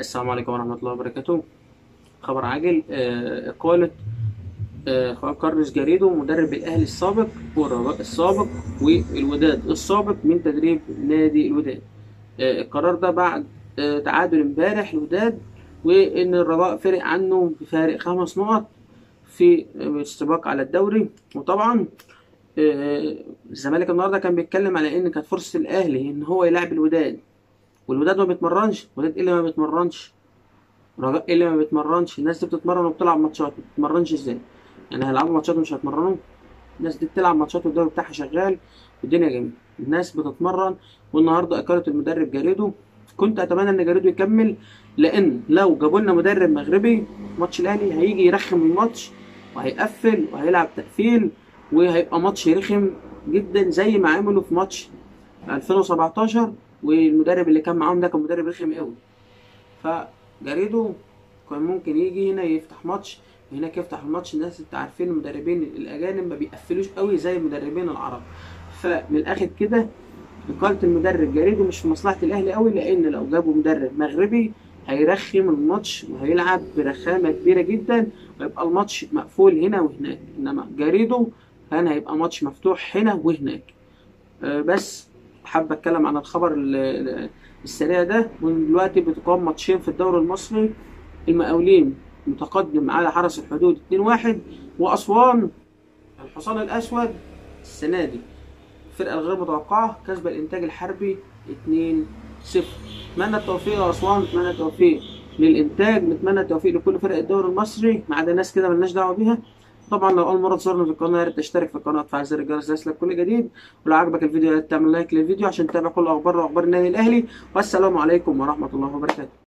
السلام عليكم ورحمة الله وبركاته خبر عاجل آه، إقالة آه، خوان كارلوس جاريدو مدرب الأهلي السابق والرجاء السابق والوداد السابق من تدريب نادي الوداد آه، القرار ده بعد آه، تعادل امبارح الوداد وإن الرجاء فرق عنه بفارق خمس نقط في آه، السباق على الدوري وطبعا آه، الزمالك النهارده كان بيتكلم على ان كانت فرصه الاهلي ان هو يلعب الوداد والوداد ما بيتمرنش الوداد ايه اللي ما بيتمرنش رجاء ايه اللي ما بيتمرنش الناس دي بتتمرن وبتلعب ماتشات ما بتتمرنش ازاي يعني هيلعبوا ماتشات ومش هيتمرنوا الناس دي بتلعب ماتشات والدوري بتاعها شغال والدنيا جميله الناس بتتمرن والنهارده اقاله المدرب جاريدو كنت اتمنى ان جاريدو يكمل لان لو جابوا لنا مدرب مغربي ماتش الاهلي هيجي يرخم الماتش وهيقفل وهيلعب تقفيل وهيبقى ماتش رخم جدا زي ما عملوا في ماتش 2017 والمدرب اللي كان معاهم ده كان مدرب رخم قوي فجاريدو كان ممكن يجي هنا يفتح ماتش وهناك يفتح الماتش الناس انت عارفين المدربين الاجانب ما بيقفلوش قوي زي المدربين العرب فمن الاخر كده إقالة المدرب جاريدو مش في مصلحة الأهلي قوي لأن لو جابوا مدرب مغربي هيرخم الماتش وهيلعب برخامة كبيرة جدا ويبقى الماتش مقفول هنا وهناك إنما جاريدو كان هيبقى ماتش مفتوح هنا وهناك آه، بس حابة أتكلم عن الخبر ال- ال- السريع ده ودلوقتي بتقام ماتشين في الدوري المصري المقاولين متقدم على حرس الحدود 2-1 وأسوان الحصان الأسود السنة دي الفرقة الغير متوقعة كسب الإنتاج الحربي 2-0 نتمنى التوفيق لأسوان نتمنى التوفيق للإنتاج نتمنى التوفيق لكل فرق الدوري المصري ما عدا ناس كده ملناش دعوة بيها طبعا لو اول مره تزورنا في القناه يا ريت تشترك في القناه وتفعل زر الجرس ليصلك كل جديد ولو عجبك الفيديو يا ريت تعمل لايك للفيديو عشان تتابع كل اخبار واخبار النادي الاهلي والسلام عليكم ورحمه الله وبركاته